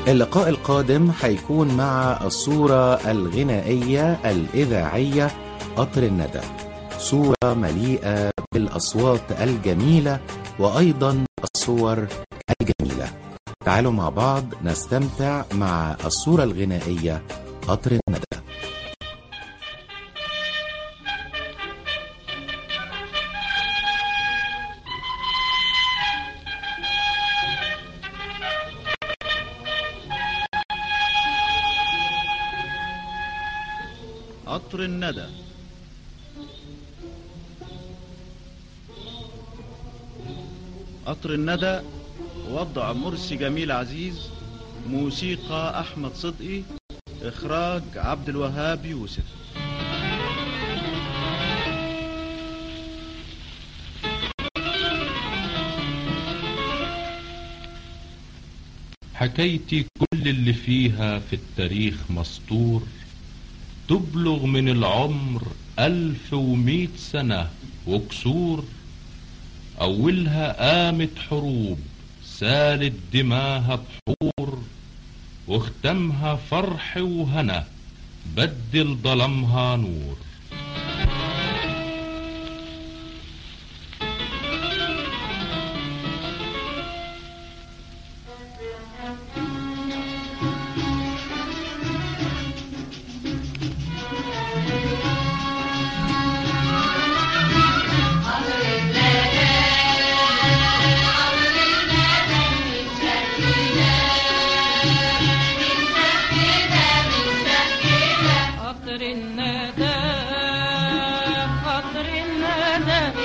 اللقاء القادم هيكون مع الصورة الغنائية الإذاعية قطر الندى صورة مليئة بالأصوات الجميلة وأيضا الصور الجميلة تعالوا مع بعض نستمتع مع الصورة الغنائية قطر الندى قطر الندى قطر الندى وضع مرسي جميل عزيز موسيقى أحمد صدقي إخراج عبد الوهاب يوسف حكايتي كل اللي فيها في التاريخ مسطور تبلغ من العمر ألف ومئة سنة وكسور أولها قامت حروب سالت دماها بحور واختمها فرح وهنا بدل ظلمها نور قطر الندى قطر الندى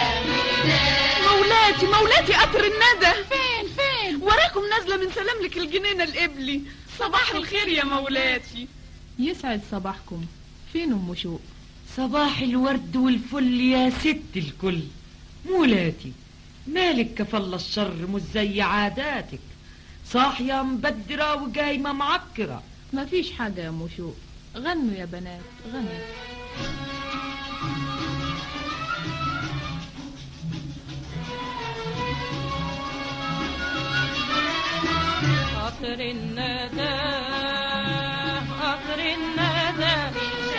مولاتي مولاتي قطر الندى فين فين وراكم نازله من سلاملك الجنينه القبلي صباح الخير يا مولاتي يسعد صباحكم فين ام شوق صباح الورد والفل يا ست الكل مولاتي مالك كفل الشر مش زي عاداتك صاحية مبدرة وجايمة معكرة مفيش حاجة يا ام شوق غنوا يا بنات غنوا قطر الندى قطر الندى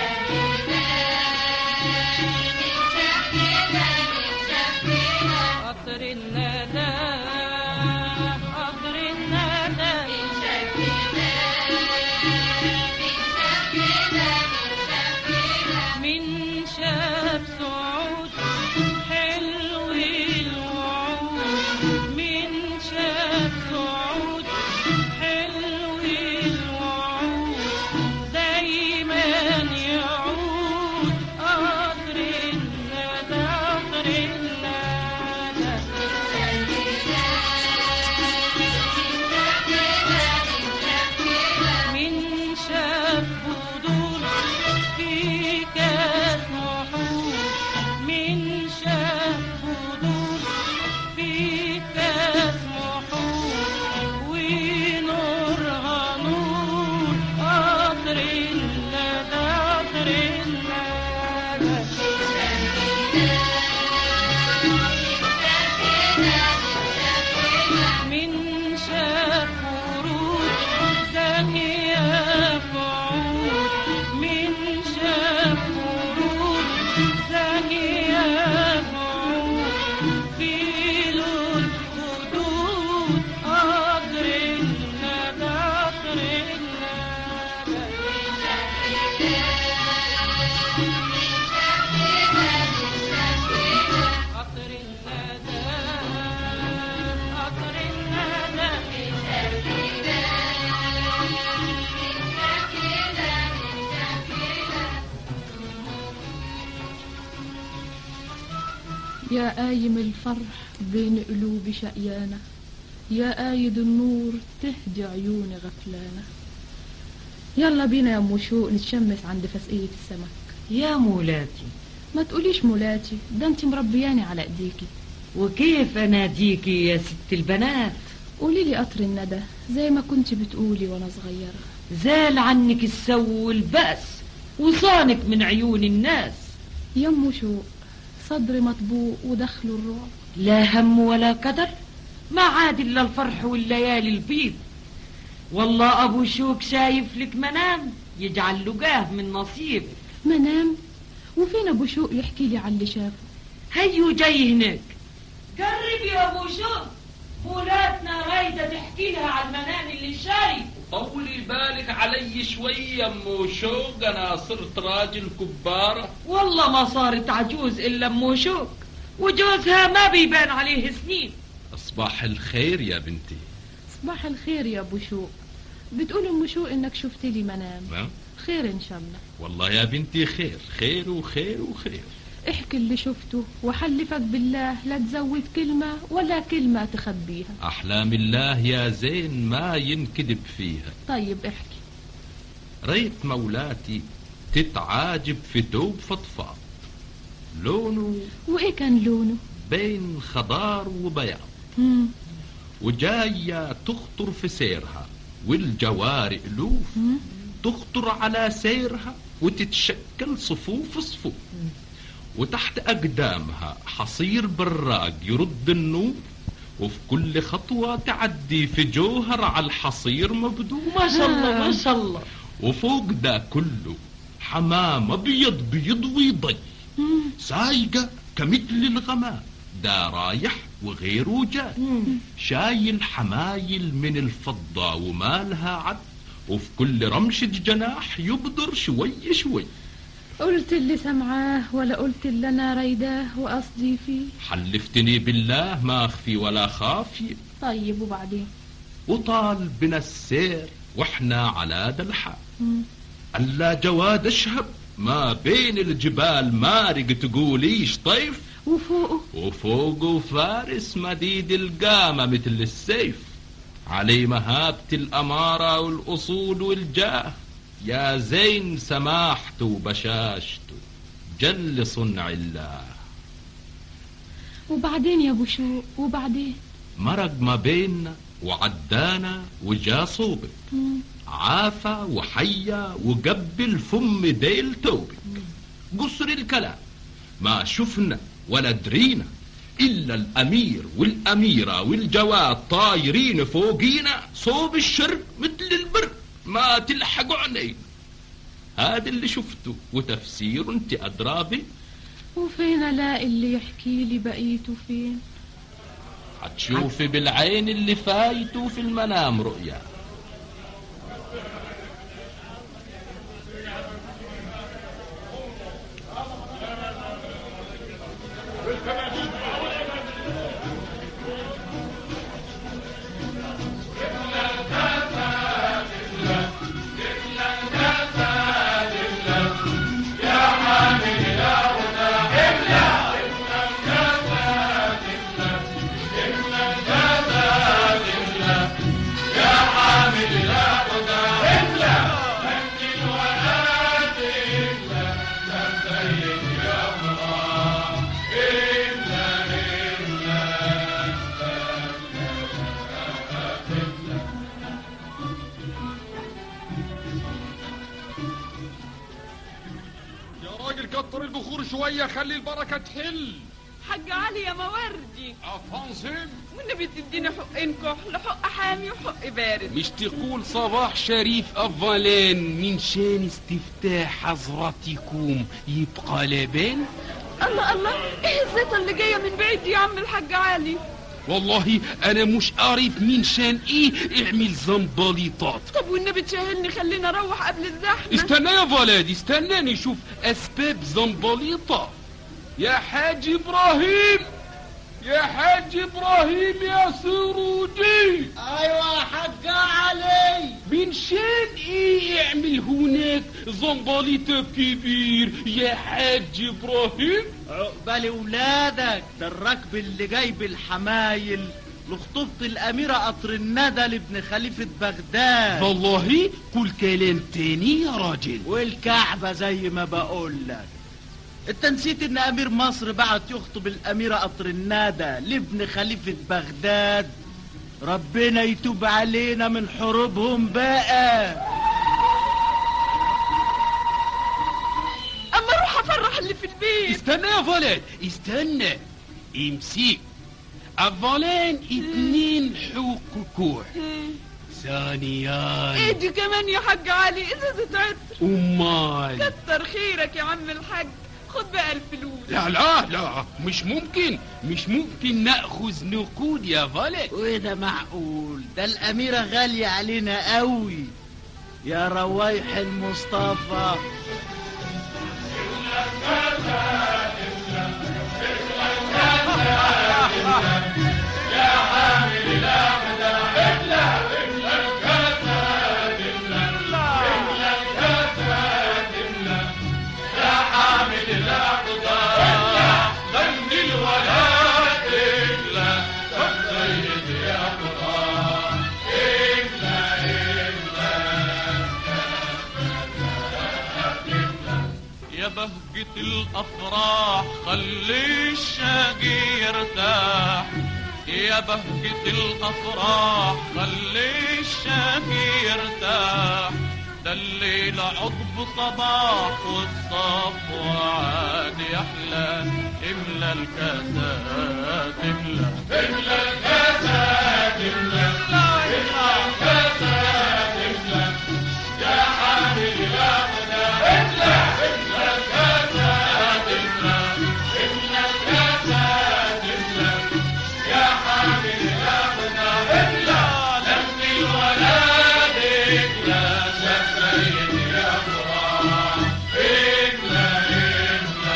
قطر الندى قطر الندى من شاف سعود حلو الوعود من شاف سعود حلو الوعود دايما يعود قطر الندى قطر الندى من شاف بدور في كاس نحور من شاف بدور في كاس نحور ونورها نور قطر الندى قطر الندى من شاف ورود زاهية فعود من شاف ورود زاهية فعود في لون خدود قدر الندى قدر الندى قطر الندى قطر يا قايم الفرح بين قلوب شقيانة يا قايد النور تهدي عيوني غفلانة يلا بينا يا ام شوق نتشمس عند فسقية السمك يا مولاتي ما تقوليش مولاتي ده انت مربياني على ايديكي وكيف اناديكي يا ست البنات قولي لي قطر الندى زي ما كنت بتقولي وانا صغيرة زال عنك السو والبأس وصانك من عيون الناس يا ام شوق صدري مطبوق ودخله الرعب لا هم ولا قدر ما عاد إلا الفرح والليالي البيض والله ابو شوك شايف لك منام يجعل له جاه من نصيبك منام وفين ابو شوق يحكي لي على اللي شافه هيو جاي هناك قرب يا ابو شوك مولاتنا رايدة تحكي لها على المنام اللي شايفه طولي بالك علي شوية مو شوق أنا صرت راجل كبارة والله ما صارت عجوز الا ام شوك وجوزها ما بيبان عليه سنين أصبح الخير يا بنتي صباح الخير يا ابو شوق بتقول ام شوق انك شفت لي منام ما؟ خير ان شاء الله والله يا بنتي خير خير وخير وخير احكي اللي شفته وحلفك بالله لا تزود كلمة ولا كلمة تخبيها أحلام الله يا زين ما ينكذب فيها طيب احكي ريت مولاتي تتعاجب في توب فضفاض لونه وايه كان لونه بين خضار وبياض مم. وجاية تخطر في سيرها والجواري ألوف مم. تخطر على سيرها وتتشكل صفوف صفوف وتحت أقدامها حصير براق يرد النور وفي كل خطوة تعدي في جوهر على الحصير مبدوع ما شاء الله ما شاء الله وفوق ده كله حمام أبيض بيض ويضي مم. سايقة كمثل الغمام ده رايح وغيره جاي شايل حمايل من الفضة ومالها عد وفي كل رمشة جناح يبدر شوي شوي قلت اللي سمعاه ولا قلت اللي انا رايداه وقصدي فيه حلفتني بالله ما أخفي ولا خافي طيب وبعدين وطال بنا السير واحنا على ذا الحال مم. ألا جواد اشهب ما بين الجبال مارق تقوليش طيف وفوقه وفوقه فارس مديد القامة مثل السيف علي مهابة الأمارة والأصول والجاه يا زين سماحته وبشاشته جل صنع الله وبعدين يا ابو شوق وبعدين مرق ما بيننا وعدانا وجا صوبك مم. عافى وحيا وقبل فم ديل توبك قصر الكلام ما شفنا ولا درينا إلا الأمير والأميرة والجواد طايرين فوقينا صوب الشرق مثل البرق ما تلحقوا علينا هذا اللي شفته وتفسير انت أدرى به وفين الاقي اللي يحكي لي بقيته فين هتشوفي بالعين اللي فايته في المنام رؤيا يا راجل كتر البخور شوية خلي البركة تحل حاج علي يا موردي أفانسيم والنبي تديني حقين كحل حق حامي وحق بارد مش تقول صباح شريف أفالين من شان استفتاح حضرتكم يبقى لبان الله الله ايه الزيطة اللي جاية من بعيد دي يا عم الحاج علي والله أنا مش عارف من شان إيه اعمل زنبليطات طب والنبي تشاهلني خلينا اروح قبل الزحمة استنى يا فلادي استناني شوف أسباب زنبليطة يا حاج إبراهيم يا حاج إبراهيم يا سروجي ايوه حاج علي من شان ايه يعمل هناك زنبليطة كبير يا حاج إبراهيم عقبال ولادك ده الركب اللي جايب الحمايل لخطوبة الأميرة قطر الندى لابن خليفة بغداد والله قول كلام تاني يا راجل والكعبة زي ما بقول لك انت نسيت ان امير مصر بعت يخطب الاميرة قطر الندى لابن خليفة بغداد ربنا يتوب علينا من حروبهم بقى اما اروح افرح اللي في البيت استنى يا فلان استنى امسك أفلان اتنين حوق كوع ثانيان ايه دي كمان يا حاج علي ازازة عطر امال كتر خيرك يا عم الحاج خد بقى الفلوس لا لا لا مش ممكن مش ممكن ناخذ نقود يا فالت وايه ده معقول ده الأميرة غالية علينا قوي يا روايح المصطفى يا بهجة الأفراح خلي الشاقي يرتاح يا بهجة الأفراح خلي الشاقي يرتاح ده الليل عضب صباح والصف وعاد يحلى املى الكاسات املى املى الكاسات املى املى الكاسات املى يا حامل يا غدا املى املى الكاسات املى املى الكاسات املى يا حامل يا غدا املى لم الولاد املى شفايف يا فرح املى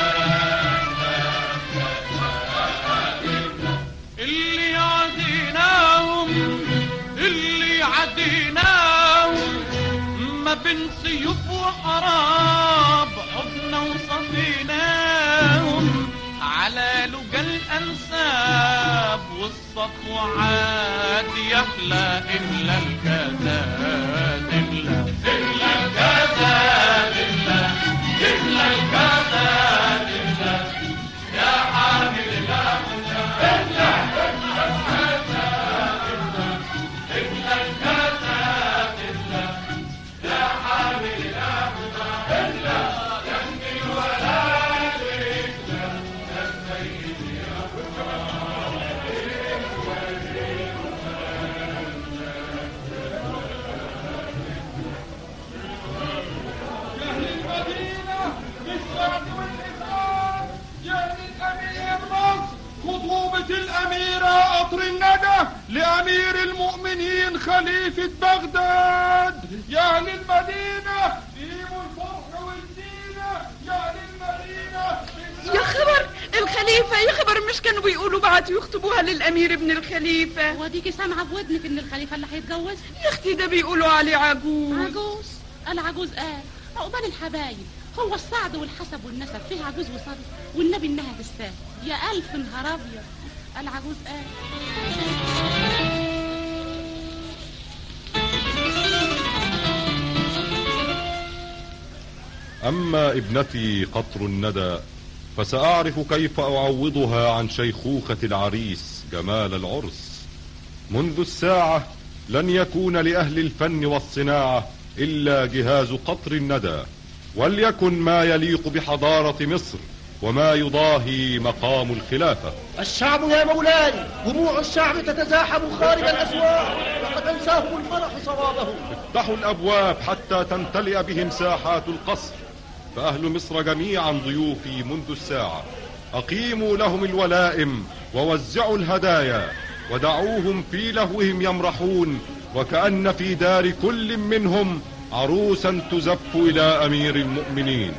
اللي عديناهم اللي عديناهم ما بين سيوف وحراب حضنا وصفيناهم على لقى الأنساب والصفو عاد يحلى إملى الكاسات إملى إملى الكاسات إملى إملى الكاسات إملى يا حامل الأمل إملى إملى الكاسات إملى إملى الكاسات إملى يا حامل الأمل إملى يمضي الولاد إملى يا سيدي يا أهل المدينة بالسعد والإسلام يعني الأمير مصر خطوبة الأميرة قطر الندى لأمير المؤمنين خليفة بغداد يا أهل المدينة قيموا الفرح والزينة يا أهل المدينة يا خبر الخليفة يا خبر مش كانوا بيقولوا بعتوا يخطبوها للأمير ابن الخليفة وديكي سامعة بودنك إن الخليفة اللي هيتجوز يا أختي ده بيقولوا عليه عجوز عجوز العجوز قال عقبال الحبايب هو السعد والحسب والنسب فيه عجوز وصبي والنبي إنها تستاهل يا ألف نهار أبيض العجوز قال أما ابنتي قطر الندى فسأعرف كيف أعوضها عن شيخوخة العريس جمال العرس منذ الساعة لن يكون لأهل الفن والصناعة إلا جهاز قطر الندى وليكن ما يليق بحضارة مصر وما يضاهي مقام الخلافة الشعب يا مولاي دموع الشعب تتزاحم خارج الأسواق وقد أنساهم الفرح صوابه افتحوا الأبواب حتى تمتلئ بهم ساحات القصر فأهل مصر جميعا ضيوفي منذ الساعة أقيموا لهم الولائم ووزعوا الهدايا ودعوهم في لهوهم يمرحون وكأن في دار كل منهم عروسا تزف إلى أمير المؤمنين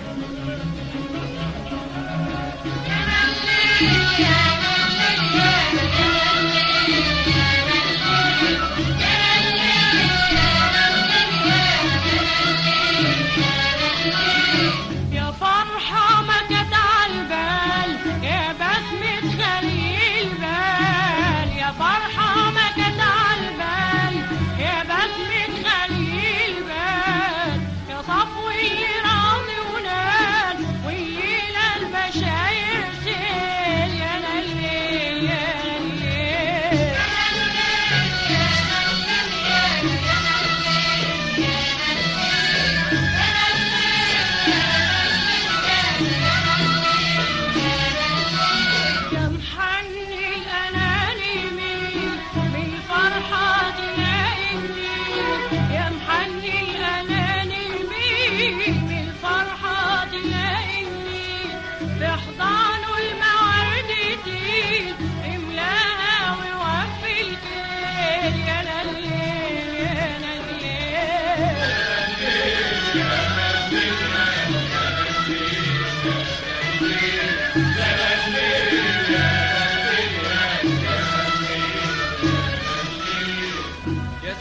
يا فرحة ما جت عالبال يا بسمة خليل بال يا فرحة ما جت عالبال يا بسمة خليل بال يا صفوي راضي ونال ويلا المشاير سيل يا للي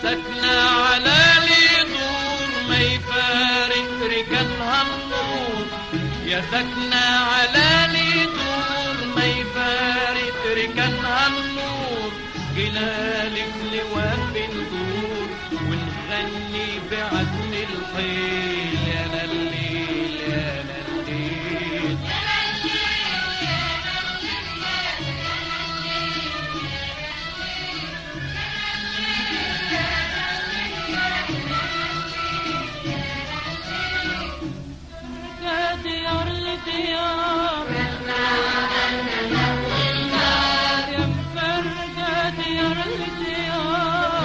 ساكنة على دور ما يفارق رجالها النور يا ساكنة على دور ما يفارق رجالها النور جلالك لواب الدور ونغني بعزم الخيل يا لليل يا لليل ديار لديار يا مفرقة ديار لديار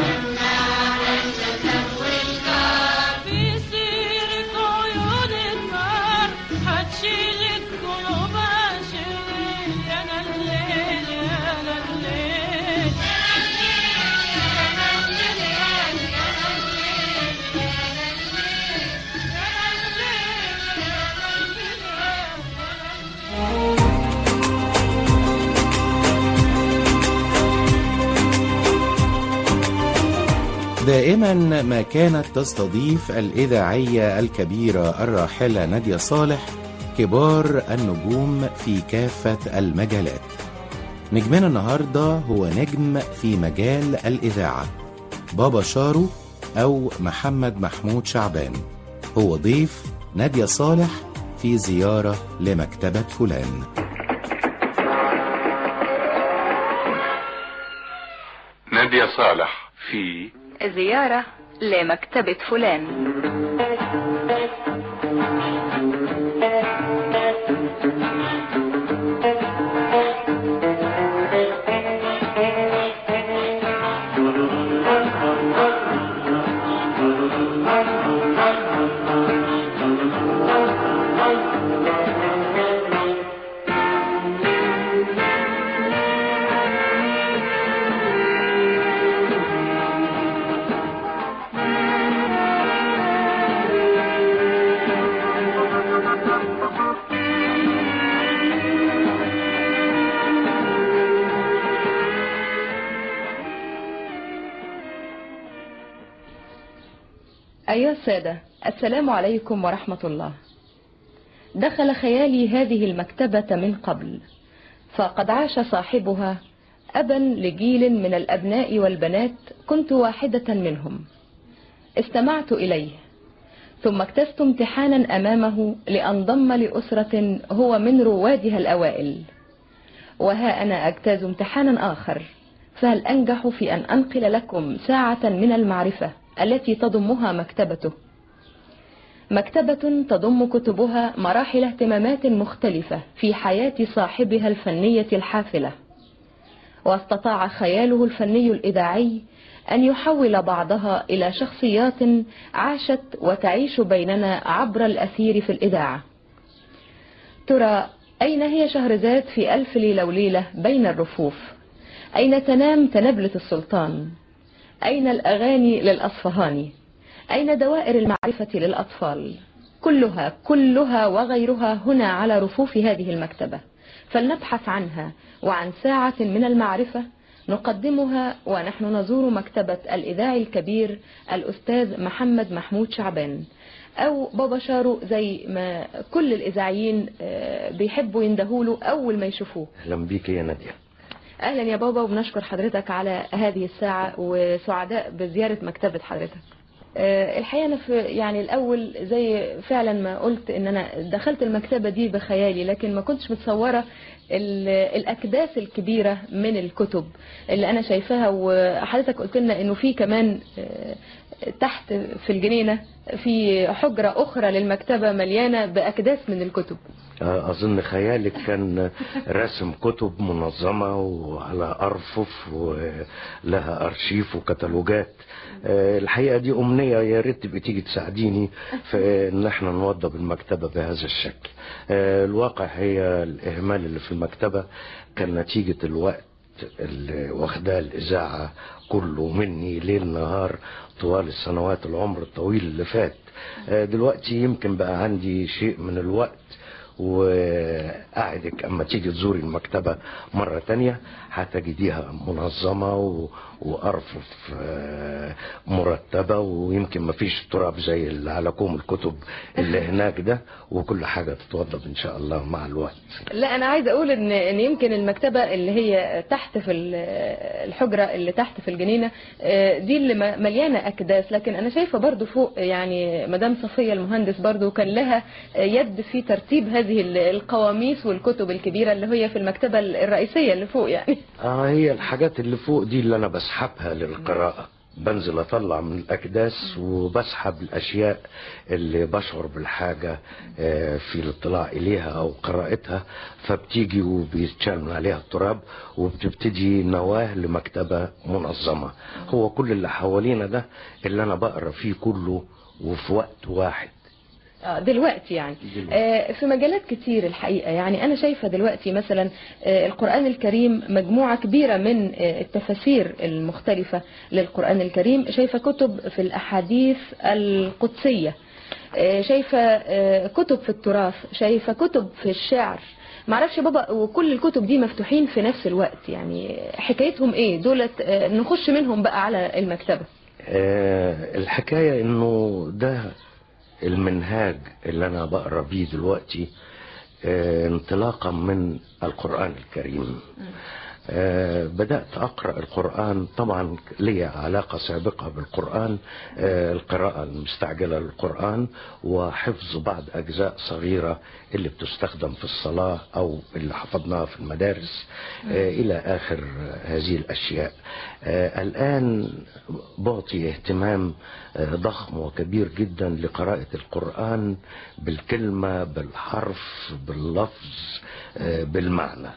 في سيرك عيون النار هتشيلك قلوب عشيل يا الليل يا الليل دائما ما كانت تستضيف الإذاعية الكبيرة الراحلة نادية صالح كبار النجوم في كافة المجالات نجمنا النهاردة هو نجم في مجال الإذاعة بابا شارو أو محمد محمود شعبان هو ضيف نادية صالح في زيارة لمكتبة فلان نادية صالح في زيارة لمكتبة فلان أيها السادة السلام عليكم ورحمة الله دخل خيالي هذه المكتبة من قبل فقد عاش صاحبها أبا لجيل من الأبناء والبنات كنت واحدة منهم استمعت إليه ثم اكتست امتحانا أمامه لأنضم لأسرة هو من روادها الأوائل وها أنا أجتاز امتحانا آخر فهل أنجح في أن أنقل لكم ساعة من المعرفة التي تضمها مكتبته مكتبة تضم كتبها مراحل اهتمامات مختلفة في حياة صاحبها الفنية الحافلة واستطاع خياله الفني الإذاعي أن يحول بعضها إلى شخصيات عاشت وتعيش بيننا عبر الأثير في الإذاعة ترى أين هي شهرزاد في ألف ليلة وليلة بين الرفوف أين تنام تنبلة السلطان أين الأغاني للأصفهاني أين دوائر المعرفة للأطفال كلها كلها وغيرها هنا على رفوف هذه المكتبة فلنبحث عنها وعن ساعة من المعرفة نقدمها ونحن نزور مكتبة الإذاعي الكبير الأستاذ محمد محمود شعبان أو بابا شارو زي ما كل الإذاعيين آه، بيحبوا يندهوله أول ما يشوفوه اهلا بيك يا ناديه أهلا يا بابا وبنشكر حضرتك على هذه الساعة وسعداء بزيارة مكتبة حضرتك آه، الحقيقة أنا في يعني الأول زي فعلا ما قلت إن أنا دخلت المكتبة دي بخيالي لكن ما كنتش متصورة ال- الأكداس الكبيرة من الكتب اللي أنا شايفاها وحضرتك قلت لنا إنه في كمان آه، تحت في الجنينة في حجرة أخرى للمكتبة مليانة بأكداس من الكتب آه، أظن خيالك كان رسم كتب منظمة وعلى أرفف ولها أرشيف وكتالوجات آه، الحقيقة دي أمنية يا ريت تبقي تيجي تساعديني في إن احنا نوضب المكتبة بهذا الشكل آه، الواقع هي الإهمال اللي في المكتبة كان نتيجة الوقت اللي واخداه الإذاعة كله مني ليل نهار طوال السنوات العمر الطويل اللي فات آه، دلوقتي يمكن بقى عندي شيء من الوقت وأعدك أما تيجي تزوري المكتبة مرة تانية هتجديها منظمة و... وأرفف آه، مرتبة ويمكن ما فيش تراب زي اللي على كوم الكتب اللي هناك ده وكل حاجة تتوضب إن شاء الله مع الوقت لا انا عايزه اقول ان ان يمكن المكتبه اللي هي تحت في ال- الحجره اللي تحت في الجنينه آه، دي اللي م- مليانه اكداس لكن انا شايفه برضو فوق يعني مدام صفيه المهندس برضو كان لها يد في ترتيب هذه ال- القواميس والكتب الكبيره اللي هي في المكتبه الرئيسيه اللي فوق يعني اه هي الحاجات اللي فوق دي اللي انا بسحبها للقراءة بنزل اطلع من الاكداس وبسحب الاشياء اللي بشعر بالحاجة آه، في الاطلاع اليها او قراءتها فبتيجي وبيتشال من عليها التراب وبتبتدي نواة لمكتبة منظمة هو كل اللي حوالينا ده اللي انا بقرا فيه كله وفي وقت واحد آه، دلوقتي يعني آه، في مجالات كتير الحقيقة يعني أنا شايفة دلوقتي مثلا آه، القرآن الكريم مجموعة كبيرة من آه، التفاسير المختلفة للقرآن الكريم شايفة كتب في الأحاديث القدسية آه، شايفة آه، كتب في التراث شايفة كتب في الشعر معرفش بابا وكل الكتب دي مفتوحين في نفس الوقت يعني حكايتهم ايه دولت آه، نخش منهم بقى على المكتبة آه، الحكاية انه ده المنهاج اللي انا بقرا بيه دلوقتي آه، انطلاقا من القرآن الكريم آه، بدأت أقرأ القرآن طبعا لي علاقة سابقة بالقرآن آه، القراءة المستعجلة للقرآن وحفظ بعض أجزاء صغيرة اللي بتستخدم في الصلاة أو اللي حفظناها في المدارس آه، إلى آخر هذه الأشياء آه، الآن بعطي اهتمام آه، ضخم وكبير جدا لقراءة القرآن بالكلمة بالحرف باللفظ آه، بالمعنى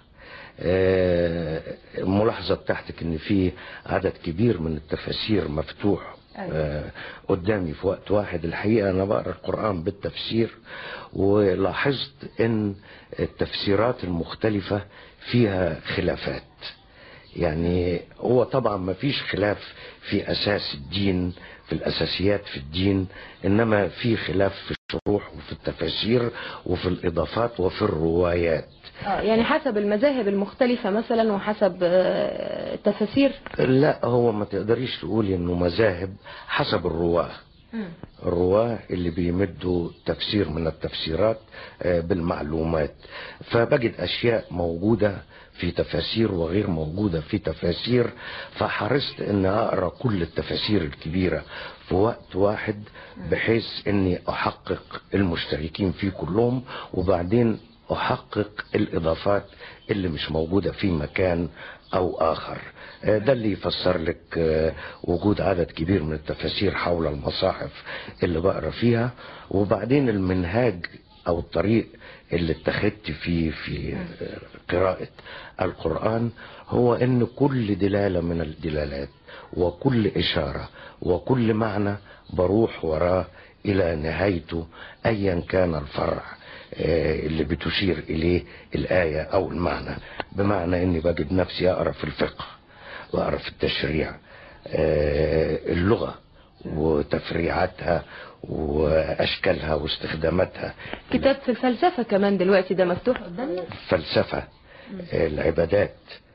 آه، الملاحظة بتاعتك ان في عدد كبير من التفاسير مفتوح آه، قدامي في وقت واحد الحقيقة انا بقرا القرآن بالتفسير ولاحظت ان التفسيرات المختلفة فيها خلافات يعني هو طبعا ما فيش خلاف في اساس الدين في الاساسيات في الدين انما في خلاف في الشروح وفي التفاسير وفي الاضافات وفي الروايات آه، يعني حسب المذاهب المختلفة مثلا وحسب آه، التفاسير لا هو ما تقدريش تقولي انه مذاهب حسب الرواه الرواه اللي بيمدوا تفسير من التفسيرات آه، بالمعلومات فبجد اشياء موجودة في تفاسير وغير موجودة في تفاسير فحرصت ان اقرا كل التفاسير الكبيرة في وقت واحد بحيث اني احقق المشتركين فيه كلهم وبعدين احقق الاضافات اللي مش موجودة في مكان او اخر آه، ده اللي يفسر لك آه، وجود عدد كبير من التفاسير حول المصاحف اللي بقرا فيها وبعدين المنهاج او الطريق اللي اتخذت فيه في آه، قراءة القرآن هو ان كل دلالة من الدلالات وكل اشارة وكل معنى بروح وراه الى نهايته ايا كان الفرع آه، اللي بتشير اليه الايه او المعنى بمعنى اني بجد نفسي اقرا في الفقه واقرا في التشريع آه، اللغه وتفريعاتها واشكالها واستخداماتها كتاب في الفلسفة كمان دلوقتي ده مفتوح قدامنا فلسفه العبادات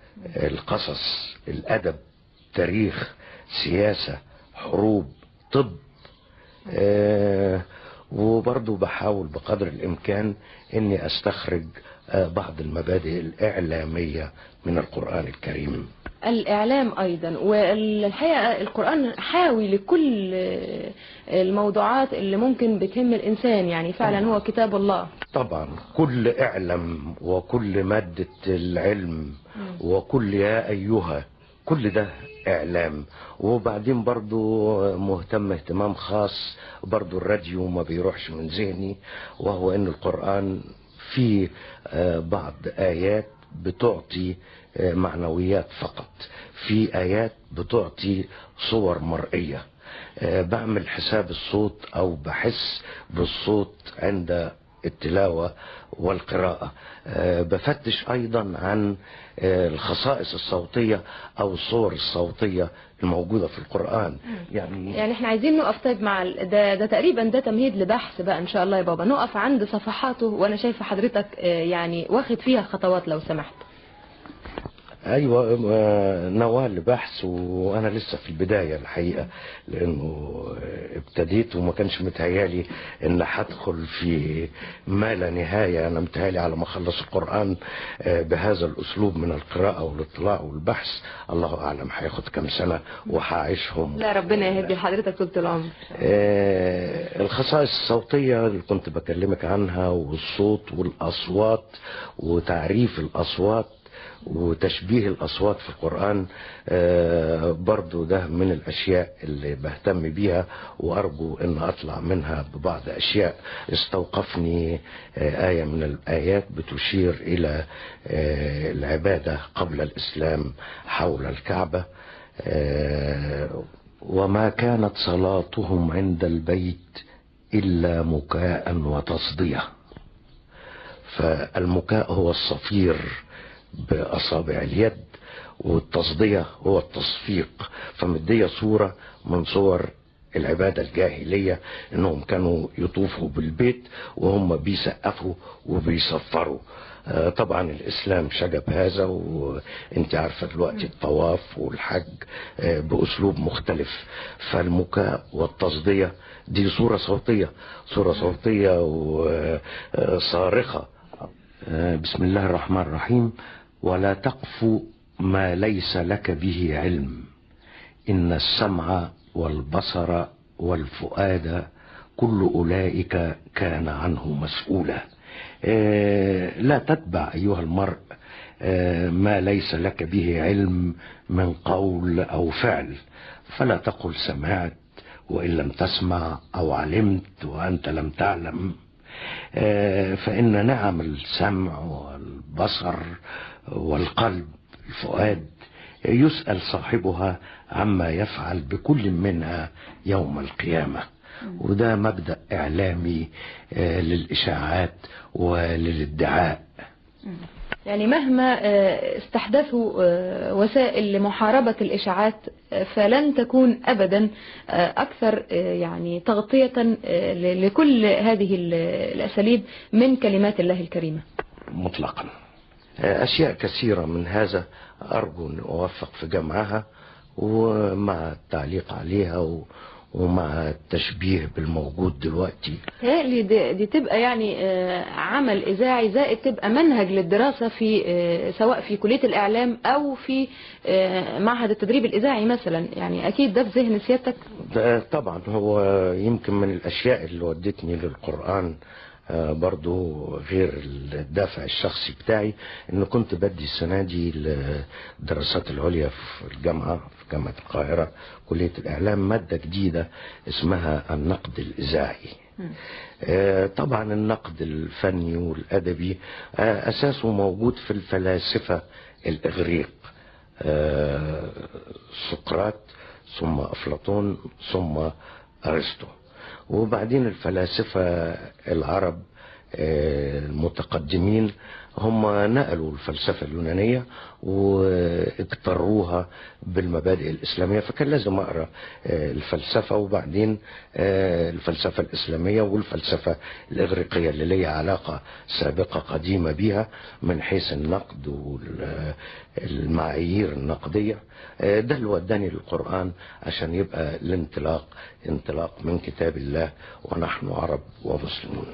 القصص الادب تاريخ سياسه حروب طب آه، وبرضو بحاول بقدر الامكان اني استخرج آه، بعض المبادئ الاعلاميه من القران الكريم الإعلام أيضا والحقيقة القرآن حاوي لكل آه، الموضوعات اللي ممكن بتهم الإنسان يعني فعلا هو كتاب الله طبعا كل اعلم وكل ماده العلم وكل يا ايها كل ده اعلام وبعدين برضو مهتم اهتمام خاص برضو الراديو ما بيروحش من ذهني وهو ان القرآن فيه آه، بعض ايات بتعطي آه، معنويات فقط في ايات بتعطي صور مرئية آه، بعمل حساب الصوت او بحس بالصوت عند التلاوة والقراءة آه، بفتش أيضا عن آه، الخصائص الصوتية أو الصور الصوتية الموجودة في القرآن يعني يعني احنا عايزين نقف طيب مع ال- ده ده تقريبا ده تمهيد لبحث بقى ان شاء الله يا بابا نقف عند صفحاته وانا شايفه حضرتك آه، يعني واخد فيها خطوات لو سمحت ايوه آه، نواه لبحث وانا لسه في البدايه الحقيقه لانه آه، ابتديت وما كانش متهيالي ان هدخل في ما لا نهايه انا متهيالي على ما اخلص القران آه، بهذا الاسلوب من القراءه والاطلاع والبحث الله اعلم هياخد كام سنه وهعيشهم لا ربنا يهدي لحضرتك طول العمر آه، الخصائص الصوتية اللي كنت بكلمك عنها والصوت والأصوات وتعريف الأصوات وتشبيه الأصوات في القرآن آه، برضو ده من الأشياء اللي بهتم بيها وأرجو أن أطلع منها ببعض أشياء استوقفني آه، آية من الآيات بتشير إلى آه، العبادة قبل الإسلام حول الكعبة آه، وما كانت صلاتهم عند البيت إلا مكاء وتصدية فالمكاء هو الصفير بأصابع اليد والتصدية هو التصفيق فمدية صورة من صور العبادة الجاهلية انهم كانوا يطوفوا بالبيت وهم بيسقفوا وبيصفروا آه، طبعا الاسلام شجب هذا وانت عارفة دلوقتي الطواف والحج آه، باسلوب مختلف فالمكاء والتصدية دي صورة صوتية صورة صوتية وصارخة بسم الله الرحمن الرحيم ولا تقف ما ليس لك به علم إن السمع والبصر والفؤاد كل أولئك كان عنه مسؤولا آه، لا تتبع أيها المرء آه، ما ليس لك به علم من قول أو فعل فلا تقل سمعت وإن لم تسمع أو علمت وأنت لم تعلم آه، فإن نعم السمع والبصر والقلب الفؤاد يسأل صاحبها عما يفعل بكل منها يوم القيامة وده مبدأ إعلامي آه، للإشاعات وللادعاء يعني مهما آه، استحدثوا آه، وسائل لمحاربة الإشاعات آه، فلن تكون أبدا آه، أكثر آه، يعني تغطية آه، ل- لكل هذه ال- الأساليب من كلمات الله الكريمة مطلقا أشياء كثيرة من هذا أرجو أن أوفق في جمعها ومع التعليق عليها و- ومع التشبيه بالموجود دلوقتي تهيألي دي, دي تبقى يعني آه، عمل إذاعي زائد تبقى منهج للدراسة في آه، سواء في كلية الإعلام أو في آه، معهد التدريب الإذاعي مثلا يعني أكيد ده في ذهن سيادتك ده طبعا هو يمكن من الأشياء اللي ودتني للقرآن آه، برضو غير الدافع الشخصي بتاعي ان كنت بدي السنة دي الدراسات العليا في الجامعة في جامعة القاهرة كلية الإعلام مادة جديدة اسمها النقد الإذاعي آه، طبعا النقد الفني والأدبي آه، أساسه موجود في الفلاسفة الإغريق آه، سقراط ثم أفلاطون ثم أرسطو وبعدين الفلاسفة العرب آه، المتقدمين هم نقلوا الفلسفة اليونانية واضطروها بالمبادئ الإسلامية فكان لازم أقرأ آه، الفلسفة وبعدين آه، الفلسفة الإسلامية والفلسفة الإغريقية اللي ليها علاقة سابقة قديمة بيها من حيث النقد والمعايير النقدية آه، ده اللي وداني للقرآن عشان يبقى الانطلاق انطلاق من كتاب الله ونحن عرب ومسلمون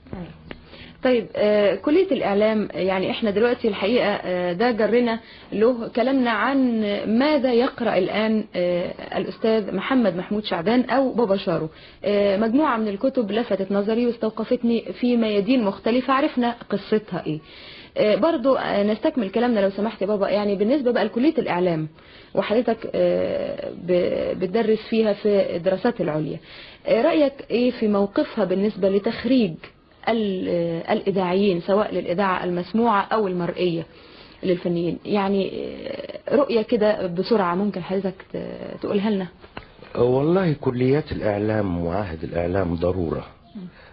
طيب آه، كلية الإعلام يعني إحنا دلوقتي الحقيقة آه، ده جرنا له كلامنا عن ماذا يقرأ الآن آه، الأستاذ محمد محمود شعبان أو بابا شارو آه، مجموعة من الكتب لفتت نظري واستوقفتني في ميادين مختلفة عرفنا قصتها إيه آه، برضو آه، نستكمل كلامنا لو سمحت يا بابا يعني بالنسبة بقى لكلية الإعلام وحضرتك آه، ب- بتدرس فيها في الدراسات العليا آه، رأيك إيه في موقفها بالنسبة لتخريج ال- آه، الإذاعيين سواء للإذاعة المسموعة أو المرئية للفنيين يعني آه، رؤية كده بسرعة ممكن حضرتك ت- تقولها لنا والله كليات الإعلام ومعاهد الإعلام ضرورة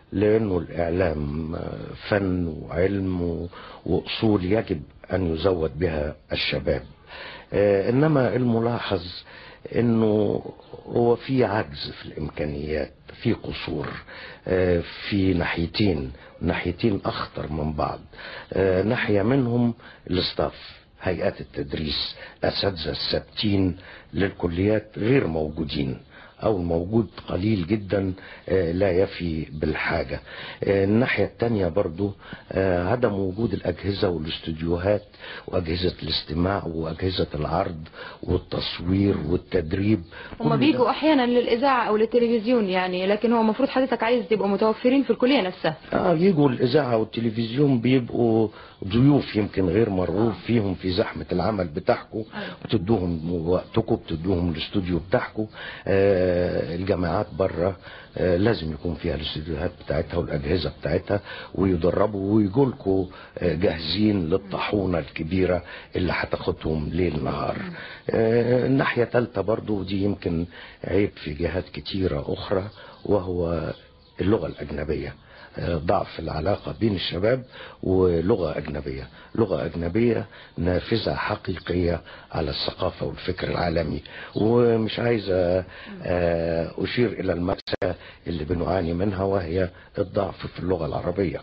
لأنه الإعلام فن وعلم و- وأصول يجب أن يزود بها الشباب آه، إنما الملاحظ انه هو في عجز في الامكانيات في قصور آه، في ناحيتين ناحيتين اخطر من بعض آه، ناحيه منهم الاستاف هيئات التدريس اساتذه الثابتين للكليات غير موجودين او الموجود قليل جدا آه، لا يفي بالحاجه آه، الناحيه الثانيه برضو آه، عدم وجود الاجهزه والاستوديوهات واجهزه الاستماع واجهزه العرض والتصوير والتدريب هما كل بيجوا احيانا للاذاعه او للتلفزيون يعني لكن هو المفروض حضرتك عايز تبقوا متوفرين في الكليه نفسها اه يجوا الاذاعه والتلفزيون بيبقوا ضيوف يمكن غير مرغوب فيهم في زحمه العمل بتاعكم بتدوهم وقتكم بتدوهم الاستوديو بتاعكم آه الجامعات بره آه لازم يكون فيها الاستوديوهات بتاعتها والاجهزه بتاعتها ويدربوا ويجوا لكم آه جاهزين للطاحونه الكبيره اللي هتاخدهم ليل نهار آه الناحيه ثالثه برضو ودي يمكن عيب في جهات كتيره اخرى وهو اللغه الاجنبيه ضعف العلاقة بين الشباب ولغة أجنبية لغة أجنبية نافذة حقيقية على الثقافة والفكر العالمي ومش عايز آه، أشير إلى المأساة اللي بنعاني منها وهي الضعف في اللغة العربية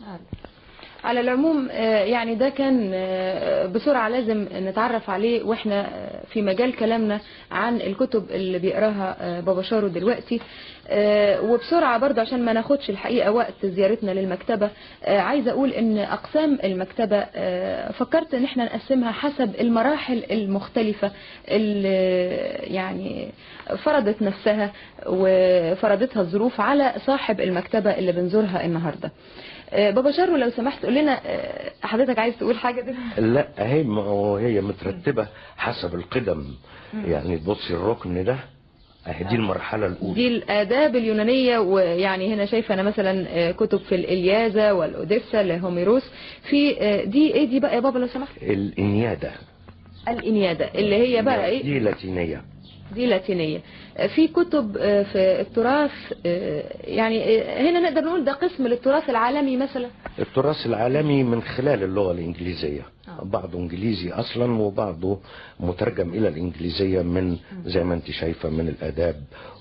على العموم آه، يعني ده كان آه، بسرعة لازم نتعرف عليه واحنا آه، في مجال كلامنا عن الكتب اللي بيقراها آه، بابا شارو دلوقتي آه، وبسرعة برضه عشان ما ناخدش الحقيقة وقت زيارتنا للمكتبة آه، عايزة اقول ان اقسام المكتبة آه، فكرت ان احنا نقسمها حسب المراحل المختلفة اللي يعني فرضت نفسها وفرضتها الظروف على صاحب المكتبة اللي بنزورها النهاردة آه، بابا شارو لو سمحت قول لنا آه، حضرتك عايز تقول حاجة دلوقتي لا هي ما هو هي مترتبة حسب القدم يعني تبصي الركن ده اهي دي المرحلة الأولى دي الآداب اليونانية ويعني هنا شايفة أنا مثلا آه، كتب في الإلياذة والأوديسا لهوميروس في آه، دي إيه دي بقى يا بابا لو سمحت الإنيادة الإنيادة اللي هي بقى إيه دي لاتينية دي لاتينية آه، في كتب آه، في التراث آه، يعني آه، هنا نقدر نقول ده قسم للتراث العالمي مثلا التراث العالمي من خلال اللغة الإنجليزية بعضه إنجليزي أصلا وبعضه مترجم إلى الإنجليزية من زي ما أنت شايفة من الآداب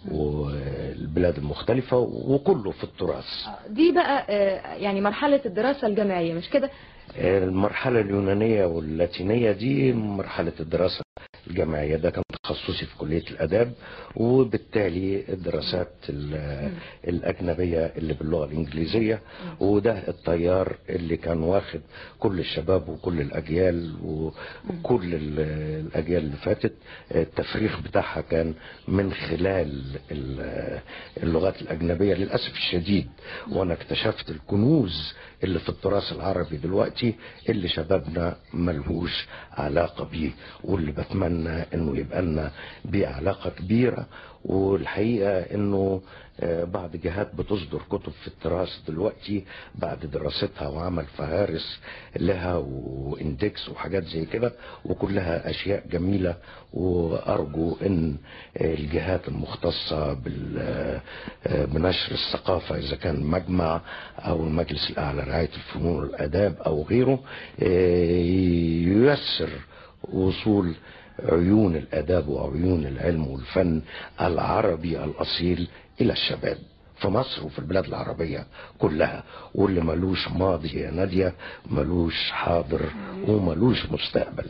والبلاد المختلفة وكله في التراث دي بقى آه، يعني مرحلة الدراسة الجامعية مش كده المرحلة اليونانية واللاتينية دي مرحلة الدراسة الجامعية ده كان تخصصي في كلية الآداب وبالتالي الدراسات ال- الأجنبية اللي باللغة الإنجليزية وده التيار اللي كان واخد كل الشباب وكل الأجيال وكل ال- الأجيال اللي فاتت التفريغ بتاعها كان من خلال ال- اللغات الأجنبية للأسف الشديد وأنا اكتشفت الكنوز اللي في التراث العربي دلوقتي اللي شبابنا ملهوش علاقة بيه واللي بتمنى انه يبقى لنا بيه علاقة كبيرة والحقيقة انه آه، بعض جهات بتصدر كتب في التراث دلوقتي بعد دراستها وعمل فهارس لها واندكس وحاجات زي كده وكلها اشياء جميلة وارجو ان الجهات المختصة بال- آه، بنشر الثقافة اذا كان مجمع او المجلس الاعلى لرعاية الفنون والاداب او غيره آه، ييسر وصول عيون الاداب وعيون العلم والفن العربي الاصيل الى الشباب في مصر وفي البلاد العربية كلها واللي ملوش ماضي يا نادية ملوش حاضر وملوش مستقبل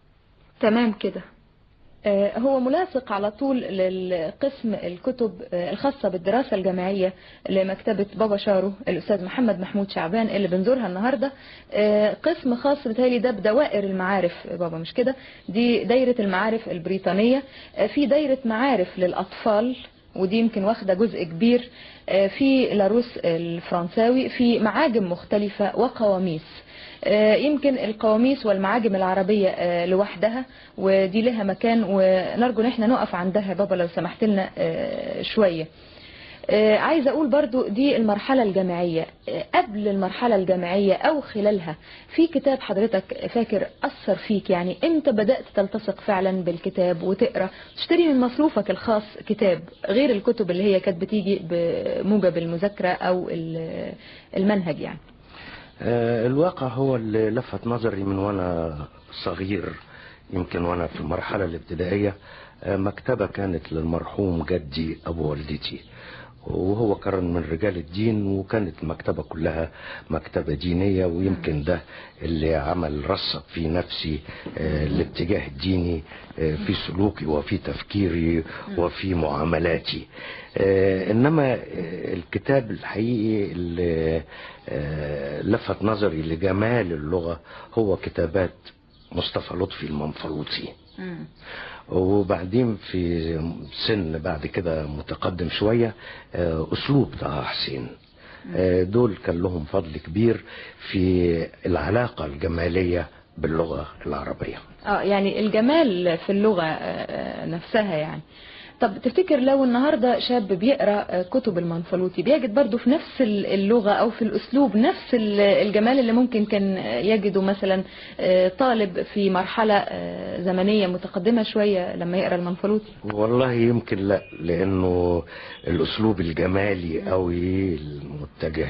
تمام كده آه، هو ملاصق على طول للقسم الكتب آه، الخاصة بالدراسة الجامعية لمكتبة بابا شارو الأستاذ محمد محمود شعبان اللي بنزورها النهاردة آه، قسم خاص بتالي ده بدوائر المعارف بابا مش كده دي دايرة المعارف البريطانية آه، في دايرة معارف للأطفال ودي يمكن واخدة جزء كبير آه، في لاروس الفرنساوي في معاجم مختلفة وقواميس آه، يمكن القواميس والمعاجم العربية آه، لوحدها ودي لها مكان ونرجو ان احنا نقف عندها يا بابا لو سمحت لنا آه، شوية آه، عايزة أقول برضو دي المرحلة الجامعية آه، قبل المرحلة الجامعية أو خلالها في كتاب حضرتك فاكر أثر فيك يعني إمتى بدأت تلتصق فعلا بالكتاب وتقرأ تشتري من مصروفك الخاص كتاب غير الكتب اللي هي كانت بتيجي بموجب المذاكرة أو ال- المنهج يعني آه، الواقع هو اللي لفت نظري من وانا صغير يمكن وانا في المرحلة الابتدائية آه، مكتبة كانت للمرحوم جدي ابو والدتي وهو كان من رجال الدين وكانت المكتبة كلها مكتبة دينية ويمكن ده اللي عمل رصد في نفسي آه، الاتجاه الديني آه، في سلوكي وفي تفكيري وفي معاملاتي آه، انما آه، الكتاب الحقيقي اللي آه، لفت نظري لجمال اللغة هو كتابات مصطفى لطفي المنفلوطي وبعدين في سن بعد كده متقدم شوية آه، أسلوب طه حسين آه، دول كان لهم فضل كبير في العلاقة الجمالية باللغة العربية اه يعني الجمال في اللغة آه، نفسها يعني طب تفتكر لو النهاردة شاب بيقرأ آه، كتب المنفلوطي بيجد برضو في نفس ال- اللغة أو في الأسلوب نفس ال- الجمال اللي ممكن كان آه، يجده مثلا آه، طالب في مرحلة آه، زمنية متقدمة شوية لما يقرأ المنفلوطي والله يمكن لا لانه الاسلوب الجمالي قوي المتجه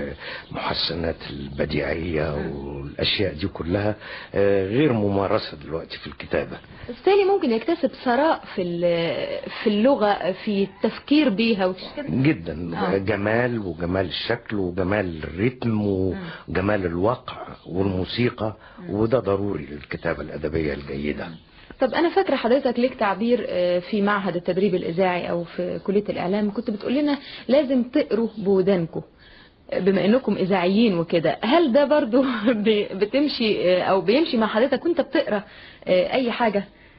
لمحسنات البديعيه والاشياء دي كلها آه، غير ممارسه دلوقتي في الكتابه بالتالي ممكن يكتسب ثراء في ال- في اللغة في التفكير بيها وكده جدا آه. جمال وجمال الشكل وجمال الريتم وجمال الوقع والموسيقى وده ضروري للكتابه الادبيه الجيده طب انا فاكره حضرتك ليك تعبير آه، في معهد التدريب الاذاعي او في كليه الاعلام كنت بتقول لنا لازم تقروا بودانكم بما انكم اذاعيين وكده هل ده برضو ب- بتمشي آه، او بيمشي مع حضرتك وانت بتقرا آه، اي حاجه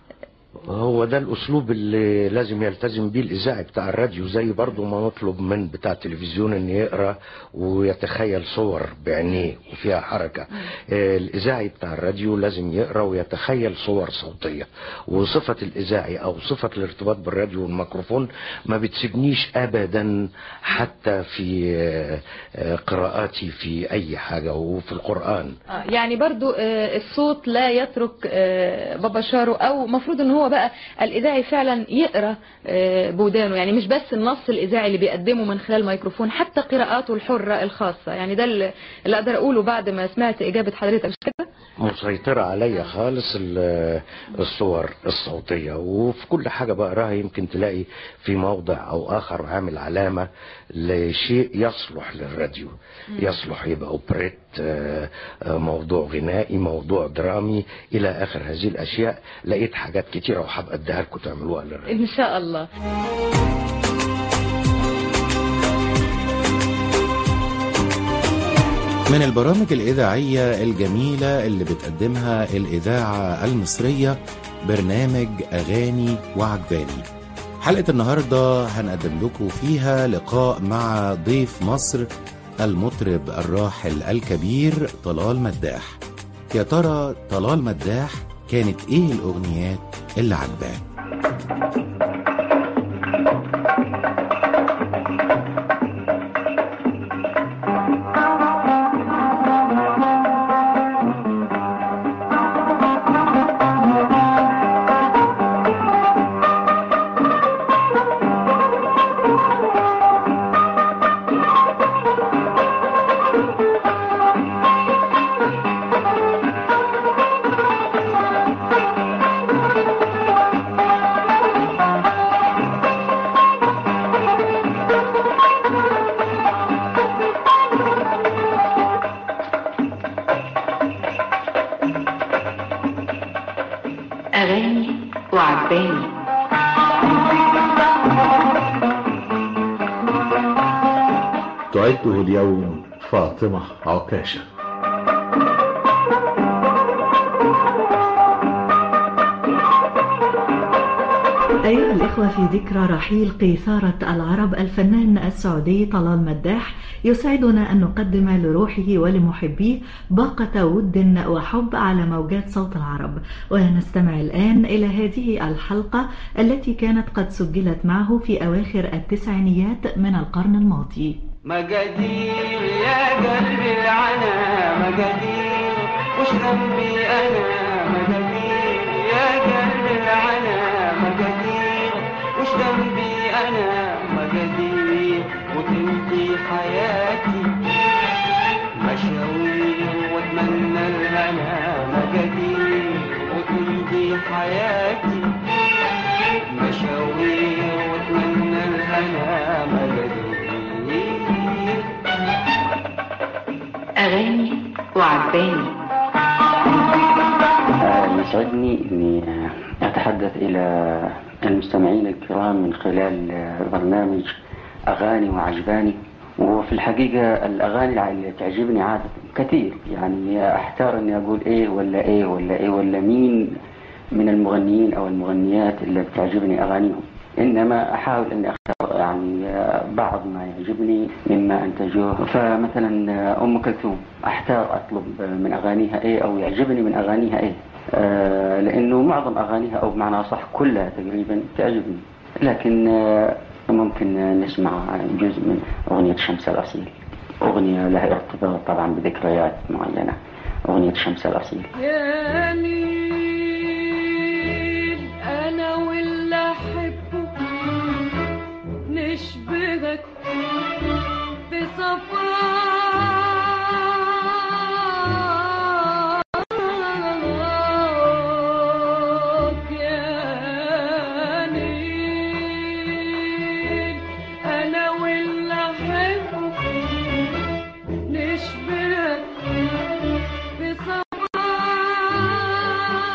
هو ده الاسلوب اللي لازم يلتزم بيه الاذاعي بتاع الراديو زي برضو ما نطلب من بتاع التلفزيون ان يقرا ويتخيل صور بعينيه وفيها حركه آه، الاذاعي بتاع الراديو لازم يقرا ويتخيل صور صوتيه وصفه الاذاعي او صفه الارتباط بالراديو والميكروفون ما بتسيبنيش ابدا حتى في آه، آه، قراءاتي في اي حاجه وفي القران آه، يعني برضو آه، الصوت لا يترك آه، بابا شارو او مفروض ان هو بقى الاذاعي فعلا يقرا آه، بودانه يعني مش بس النص الاذاعي اللي بيقدمه من خلال ميكروفون حتى قراءاته الحره الخاصه يعني ده اللي اللي اقدر اقوله بعد ما سمعت اجابه حضرتك مش كده مسيطرة عليا خالص ال- الصور الصوتية وفي كل حاجة بقراها يمكن تلاقي في موضع أو آخر عامل علامة لشيء يصلح للراديو يصلح يبقى أوبريت آه، آه، موضوع غنائي موضوع درامي إلى آخر هذه الأشياء لقيت حاجات كتيرة وحابة أديها لكم تعملوها للراديو ان شاء الله من البرامج الإذاعية الجميلة اللي بتقدمها الإذاعة المصرية برنامج أغاني وعجباني حلقة النهاردة هنقدم لكم فيها لقاء مع ضيف مصر المطرب الراحل الكبير طلال مداح يا ترى طلال مداح كانت ايه الأغنيات اللي عجباه أغاني وعجباني تعده اليوم فاطمة عكاشة أيها الإخوة في ذكرى رحيل قيثارة العرب الفنان السعودي طلال مداح يسعدنا أن نقدم لروحه ولمحبيه باقة ود وحب على موجات صوت العرب ونستمع الآن إلى هذه الحلقة التي كانت قد سجلت معه في أواخر التسعينيات من القرن الماضي مقادير يا قلبي العنا مقادير وش ذنبي انا مقادير يا قلبي العنا مقادير وش ذنبي انا مقادير وتنتهي حياتي مشاوير واتمنى الهنا مقادير وتنتهي حياتي مشاوير واتمنى الهنا مقادير أغاني وعجباني يسعدني أني أتحدث إلى المستمعين الكرام من خلال برنامج أغاني وعجباني وفي الحقيقة الأغاني اللي تعجبني عادة كثير يعني أحتار أني أقول إيه ولا إيه ولا إيه ولا مين من المغنيين أو المغنيات اللي بتعجبني أغانيهم إنما أحاول أني أختار يعني بعض ما يعجبني مما أنتجوه فمثلا أم كلثوم أحتار أطلب من أغانيها إيه أو يعجبني من أغانيها إيه آه لأنه معظم أغانيها أو بمعنى صح كلها تقريبا تعجبني لكن آه ممكن نسمع جزء من أغنية شمس الأصيل أغنية لها ارتباط طبعا بذكريات معينة أغنية شمس الأصيل يا نيل انا واللي احبه نشبهك في صفاك يا نيل انا واللي احبه نشبهك في صفاك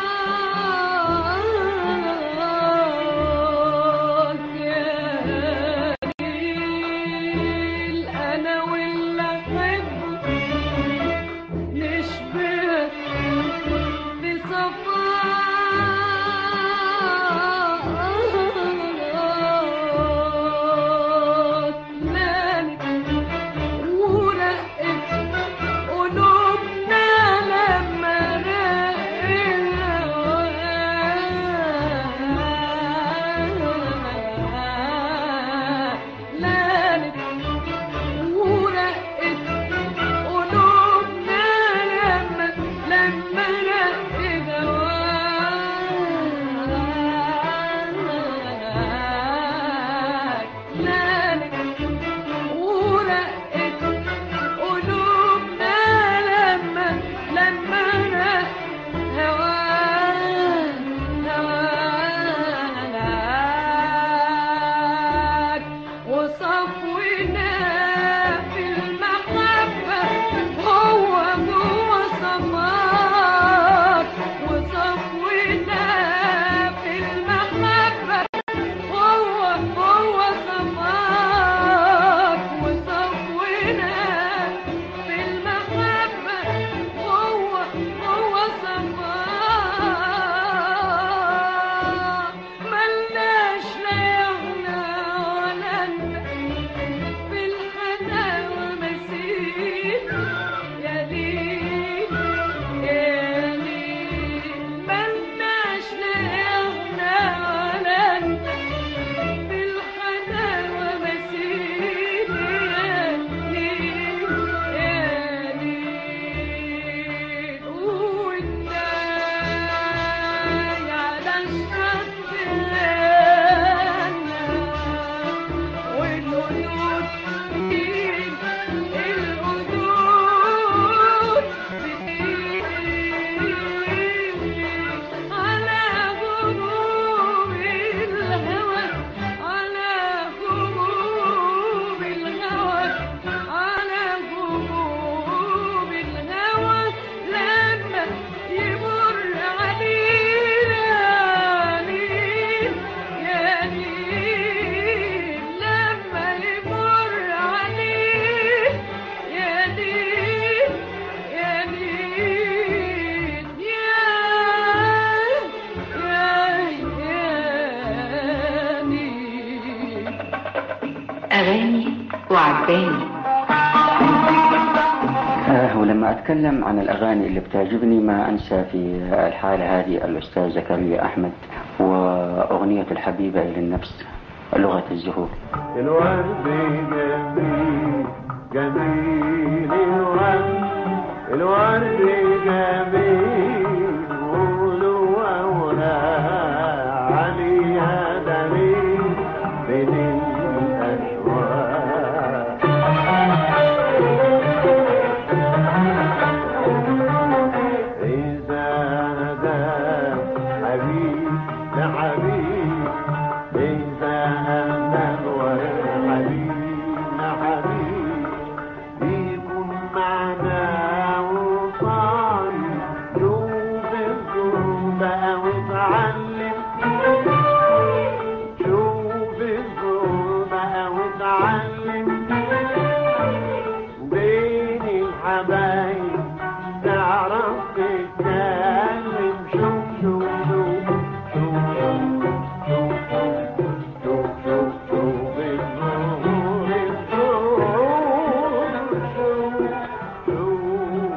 أغاني وعجباني آه ولما أتكلم عن الأغاني اللي بتعجبني ما أنسى في الحالة هذه الأستاذ زكريا أحمد وأغنية الحبيبة إلى النفس لغة الزهور الورد جميل جميل الورد الورد جميل قولوا أوراق عليها دليل بين الأشواق إذا هدى حبيب لحبيب إذا هدى الورد حبيب لحبيب يكون معنا وصايم شوف الظلم بقى واتعلم شوف الظلم بقى واتعلم بين الحبايب تعرف تتكلم شوف شوف شوف شوف شوف شوف شوف شوف الظهور الظهور شوف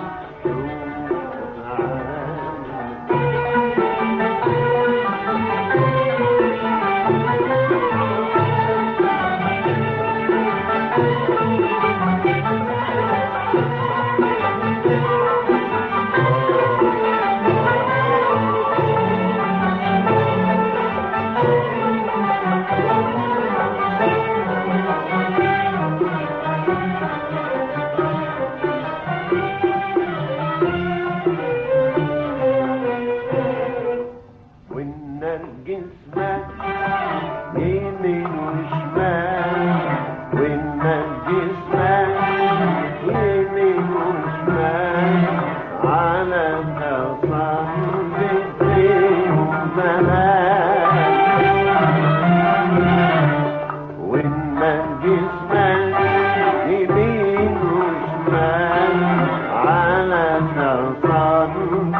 والنرجس مات يمين وشمال والنرجس مات يمين وشمال على تصرف والنرجس مات يمين وشمال على تصرف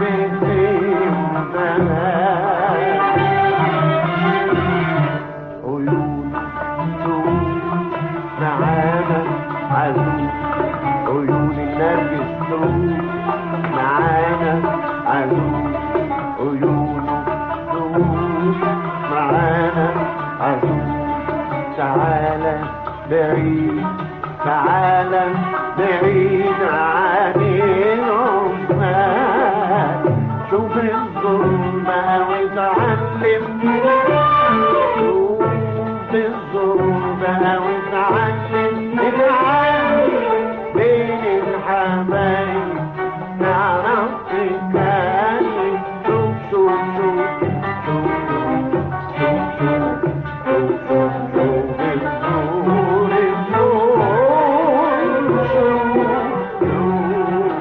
عيون سود معانا عزوز عيون النرجس سود معانا عزوز عيون سود معانا عزوز تعالى بعيد تعالى بعيد عن العمال شوف الظلم واتعلم شوف الظلم واتعلم اتعلم بين الحبايب نعرف نتكلم شوف شوف شوف شوف شوف شوف شوف شوف الظهور الظهور شوف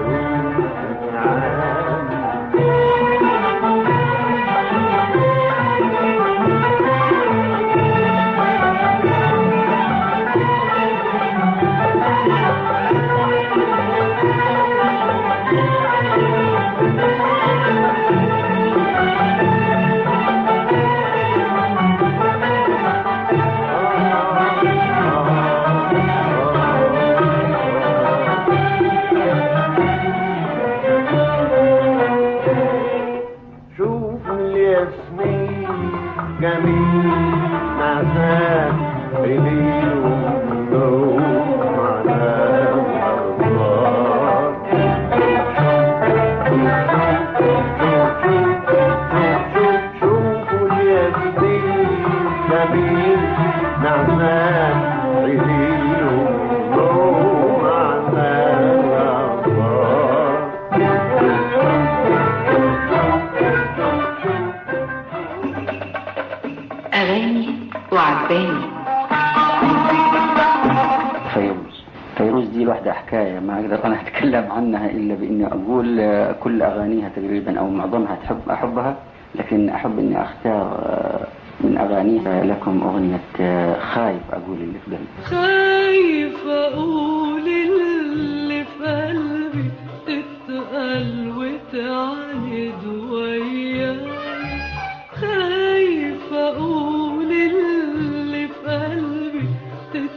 شوف الياسمين جميل نعسان بليل ونور على شوفوا الياسمين جميل نعسان بليل ونور على أغاني وعجباني فيروز فيروز دي لوحدها حكاية ما أقدر أنا أتكلم عنها إلا بإني أقول آه، كل أغانيها تقريبا أو معظمها تحب أحبها لكن أحب إني أختار آه، من أغانيها لكم أغنية آه، خايف أقول اللي في قلبي خايف اقول اللي في قلبي تتقل وتعاند وياي خايف اقول اللي في قلبي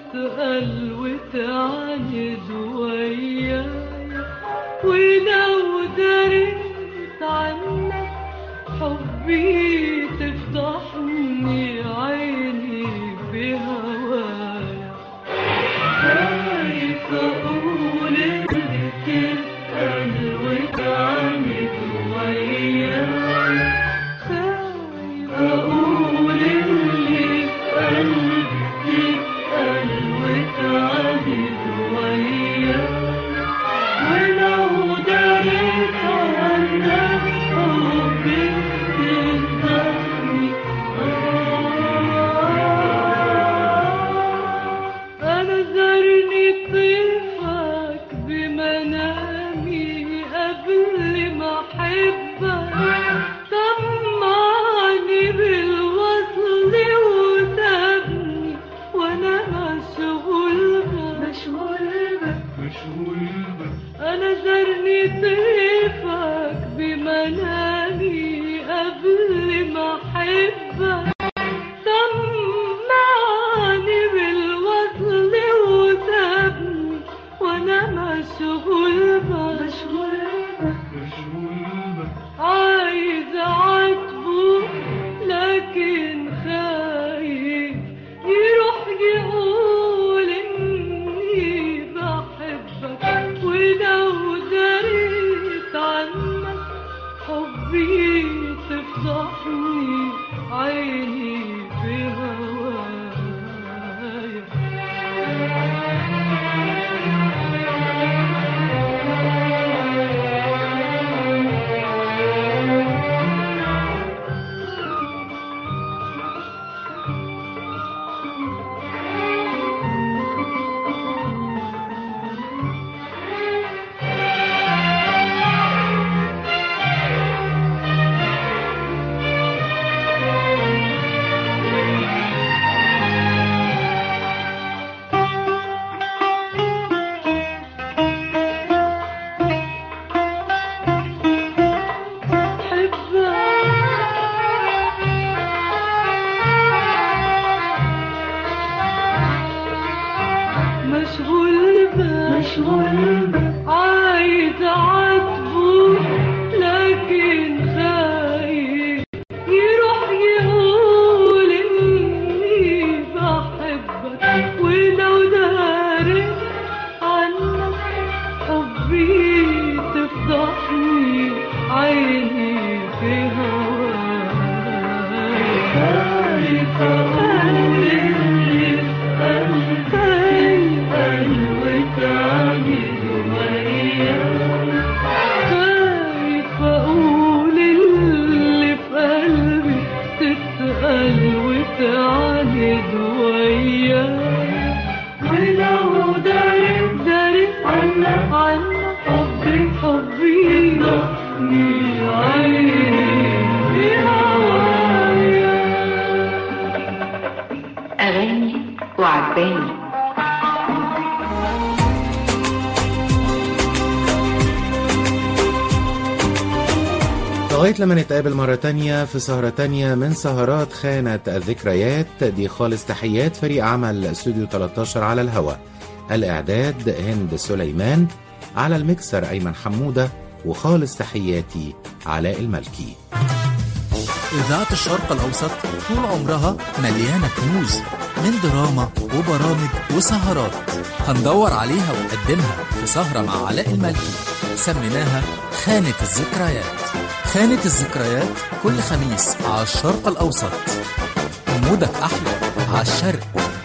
غلبي عايز اعاتبه لكن خايف يروح يقول اني بحبك ولو داري عنك حبي تفضحني عيني في هواك خايف اقلب قلبي قلبك عميد وياك خايف اقول اللي في قلبي تتقل وتعاند وياك ولو داري داري عنك عنك حبي حبي ضحني عيني في هوايا أغاني وعجباني لغاية لما نتقابل مرة تانية في سهرة تانية من سهرات خانة الذكريات دي خالص تحيات فريق عمل استوديو 13 على الهواء الإعداد هند سليمان على المكسر أيمن حمودة وخالص تحياتي علاء الملكي إذاعة الشرق الأوسط طول عمرها مليانة كنوز من دراما وبرامج وسهرات هندور عليها ونقدمها في سهرة مع علاء الملكي سميناها خانة الذكريات خانة الذكريات كل خميس على الشرق الأوسط مودك أحلى على الشرق